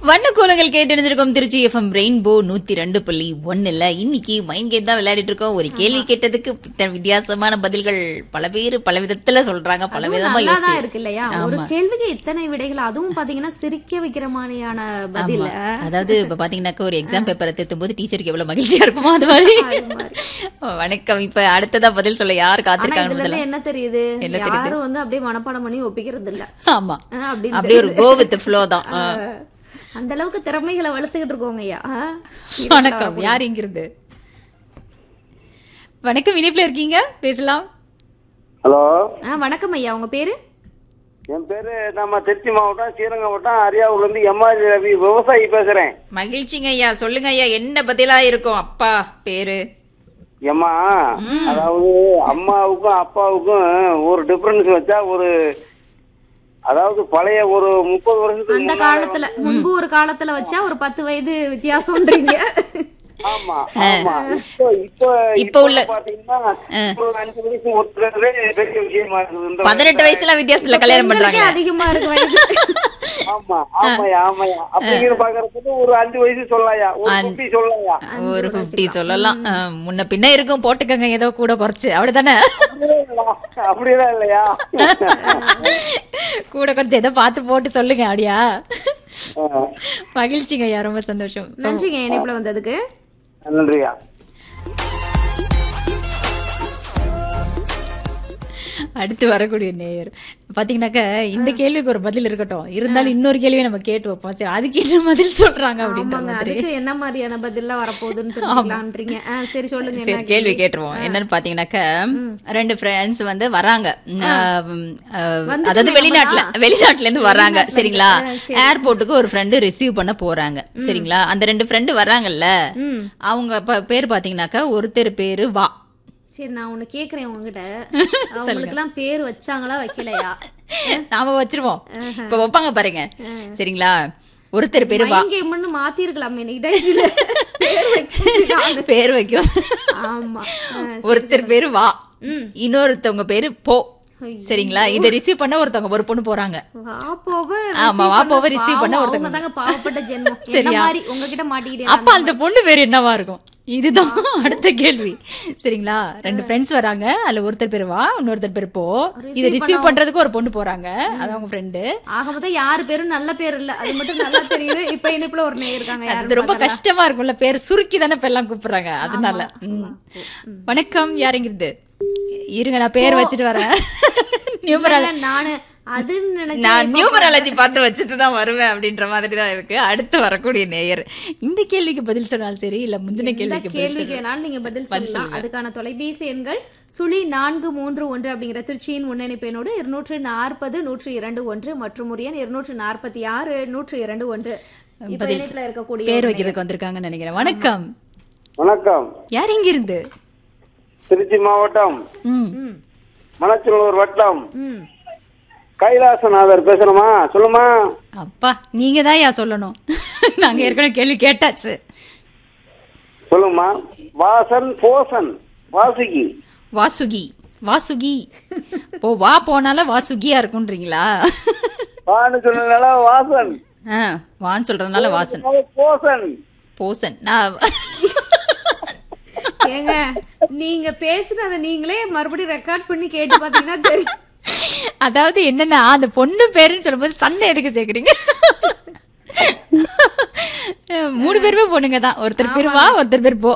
வண்ண கோலங்கள் கேட்டு திருச்சி எஃப்எம் ரெயின்போ நூத்தி ரெண்டு புள்ளி ஒண்ணுல இன்னைக்கு மைண்ட் கேம் தான் விளையாடிட்டு இருக்கோம் ஒரு கேள்வி கேட்டதுக்கு இத்தனை வித்தியாசமான பதில்கள் பல பேர் பல விதத்துல சொல்றாங்க பல விதமா நல்லாதான் யோசிச்சு இருக்கு இல்லையா ஒரு கேள்விக்கு இத்தனை விடைகள் அதுவும் பாத்தீங்கன்னா சிரிக்க வைக்கிற மாதிரியான பதில் அதாவது இப்ப பாத்தீங்கன்னாக்கா ஒரு எக்ஸாம் பேப்பரை திருத்தும் போது டீச்சருக்கு எவ்வளவு மகிழ்ச்சியா இருக்குமோ அது மாதிரி வணக்கம் இப்ப அடுத்ததா பதில் சொல்ல யார் ஆனா காத்திருக்காங்க இதுல முதல்ல? இருந்து என்ன தெரியுது என்ன தெரியுது? யாரும் வந்து அப்படியே மனப்பாடம் பண்ணி ஒப்பிக்கிறது இல்ல ஆமா ஆ, அப்படின்னு அப்படியே ஒரு கோ வித் ஃப்ளோ தான் ஆ. தெரியுது. அந்த அளவுக்கு திறமைகளை வளர்த்துக்கிட்டு இருக்கோங்க ஐயா ஆ? வணக்கம் யார் இங்கிருந்து வணக்கம் இணைப்புல இருக்கீங்க பேசலாம் ஹலோ ஆ, வணக்கம் ஐயா உங்க பேரு என் பேரு நம்ம திருச்சி மாவட்டம் ஸ்ரீரங்கம் மாவட்டம் அரியாவூர்ல இருந்து எம்ஆர் ரவி விவசாயி பேசுறேன் மகிழ்ச்சிங்க ஐயா சொல்லுங்க ஐயா என்ன பதிலா இருக்கும் அப்பா பேரு எம்மா அதாவது அம்மாவுக்கும் அப்பாவுக்கும் ஒரு டிஃபரன்ஸ் வச்சா ஒரு அதாவது பழைய ஒரு முப்பது வருஷத்துக்கு அந்த முன்னால காலத்துல முன்பு ஒரு காலத்துல வச்சா ஒரு பத்து வயது வித்தியாசம்ன்றீங்க ஆமா ஆமா இப்போ இப்போ இப்போ உள்ள- பாத்தீங்கன்னா ஒரு அஞ்சு வயசு ஒருத்தரே பெரிய விஷயமா இருக்குது இந்த பதினெட்டு வயசுல வித்தியாசத்துல கல்யாணம் பெண்களுக்கே பண்றாங்க அதிகமா இருக்கு வயது ஆமா ஆமாயா ஆமாயா அப்படிங்கிற பாக்குறதுக்கு ஒரு அஞ்சு வயசு சொல்லலாயா ஒரு குட்டி சொல்லலாயா ஒரு பிப்டி சொல்லலாம் ஆ, முன்ன பின்ன இருக்கும் போட்டுக்கங்க ஏதோ கூட குறைச்சு அப்படிதானே அப்படியெல்லாம் இல்லையா கூட குறைச்சு ஏதோ பார்த்து போட்டு சொல்லுங்க அப்படியா ஆ, மகிழ்ச்சிங்க ஐயா ரொம்ப சந்தோஷம் நன்றிங்க இணைப்புல வந்ததுக்கு நன்றியா அடுத்து வரக்கூடிய நேயர் பாத்தீங்கன்னாக்க இந்த கேள்விக்கு ஒரு பதில் இருக்கட்டும் இருந்தாலும் இன்னொரு கேள்வியை நம்ம கேட்டு வைப்போம் சரி அதுக்கு என்ன பதில் சொல்றாங்க அப்படின்ற ஆமாங்க மாதிரி அதுக்கு என்ன மாதிரியான பதில்லாம் வரப்போகுதுன்னு தெரிஞ்சுக்கலான்றீங்க ஆ, சரி சொல்லுங்க சரி என்ன கேள்வி கேட்டுருவோம் என்னன்னு பாத்தீங்கன்னாக்க ரெண்டு ஃப்ரெண்ட்ஸ் வந்து வராங்க ஆஹ், ஆஹ், வந்துட்டுமே அதாவது வெளிநாட்டுல வெளிநாட்டுல இருந்து வராங்க சரிங்களா ஆ, ஏர்போர்ட்டுக்கு ஒரு ஃப்ரெண்டு ரிசீவ் பண்ண போறாங்க சரிங்களா அந்த ரெண்டு ஃப்ரெண்டு வராங்கல்ல ம் அவங்க ப- பேர் பாத்தீங்கன்னாக்கா ஒருத்தர் பேரு வா சரி நான் ஒண்ணு கேக்குறேன் உங்ககிட்ட அவங்களுக்கு எல்லாம் பேர் வச்சாங்களா வைக்கலையா நாம வச்சிருவோம் இப்ப வைப்பாங்க பாருங்க சரிங்களா ஒருத்தர் பேரு வா மைண்ட் கேம்னு மாத்திருக்கலாமே இடையில பேர் வைக்கிறாங்க. பேர் வைக்கும் ஆமா ஆ, ஒருத்தர் பேரு வா ம். இன்னொருத்தவங்க பேரு போ ஐயோ. சரிங்களா இதை ரிசீவ் பண்ண ஒருத்தவங்க ஒரு பொண்ணு போறாங்க வா போவ ஆமா, receive வா பண்ண போவ receive பண்ண பாவம், ஒருத்தங்க. அவங்க தாங்க பாவப்பட்ட ஜென்மம் என்ன சரியா? மாதிரி உங்ககிட்ட மாட்டிக்கிட்டே அப்ப அந்த பொண்ணு பேர் என்னவா இருக்கும் இதுதான் அடுத்த கேள்வி சரிங்களா ரெண்டு ஃப்ரெண்ட்ஸ் வராங்க அதுல ஒருத்தர் பேரு வா இன்னொருத்தர் பேரு போ இதை ரிசீவ் பண்றதுக்கு ஒரு பொண்ணு போறாங்க அது அவங்க ஃப்ரெண்டு ஆக மொத்தம் யாரு பேரும் நல்ல பேர் இல்ல அது மட்டும் நல்லா தெரியுது இப்ப இணைப்புல ஒரு நேயர் இருக்காங்க யாரு அது ரொம்ப கஷ்டமா இருக்கும்ல பேர் சுருக்கி தானே இப்ப எல்லாம் கூப்பிடுறாங்க அதனால ம். வணக்கம் யாருங்கிறது இருங்க நான் பேர் வச்சுட்டு வரேன் நியூமரல் நானு அதுன்னு நினைச்சு நான் நியூமராலஜி பார்த்து வச்சுட்டு தான் வருவேன் அப்படின்ற மாதிரி தான் இருக்கு அடுத்து வரக்கூடிய நேயர் இந்த கேள்விக்கு பதில் சொன்னாலும் சரி இல்ல முந்தின எந்த கேள்விக்கு பதில் கேள்விக்கு வேணாலும் நீங்க பதில் சொல்லலாம் அதுக்கான தொலைபேசி எண்கள் சுழி நான்கு மூன்று ஒன்று அப்படிங்கிற திருச்சியின் முன்னணிப்பு எண்ணோடு இருநூற்று நாற்பது நூற்று இரண்டு ஒன்று மற்றும் ஒரு எண் இருநூற்று நாற்பத்தி ஆறு நூற்று இரண்டு ஒன்று இப்ப இணைப்புல இருக்கக்கூடிய பேர் வைக்கிறதுக்கு வந்திருக்காங்கன்னு நினைக்கிறேன் வணக்கம் வணக்கம் யார் இங்க இருந்து திருச்சி மாவட்டம் ம் ம் மணச்சநல்லூர் வட்டம் ம் கைலாசநாதர் பேசுறமா சொல்லுமா அப்பா நீங்க தான் யா சொல்லணும் நாங்க ஏற்கனவே கேள்வி கேட்டாச்சு சொல்லுமா வாசன் போசன் வாசுகி வாசுகி வாசுகி போ வா போனால வாசுகியா இருக்குன்றீங்களா வான்னு சொன்னதுனால வாசன் ஆ, வான்னு சொல்றதுனால வாசன் போசன் போசன் நான் ஏங்க நீங்க பேசுனத நீங்களே மறுபடியும் ரெக்கார்ட் பண்ணி கேட்டு பாத்தீங்கன்னா தெரியும் அதாவது என்னன்னா அந்த பொண்ணு பேருன்னு சொல்லும்போது சண்டை எதுக்கு சேர்க்குறீங்க மூணு பேருமே பொண்ணுங்க தான் ஒருத்தர் பேர் வா ஒருத்தர் பேர் போ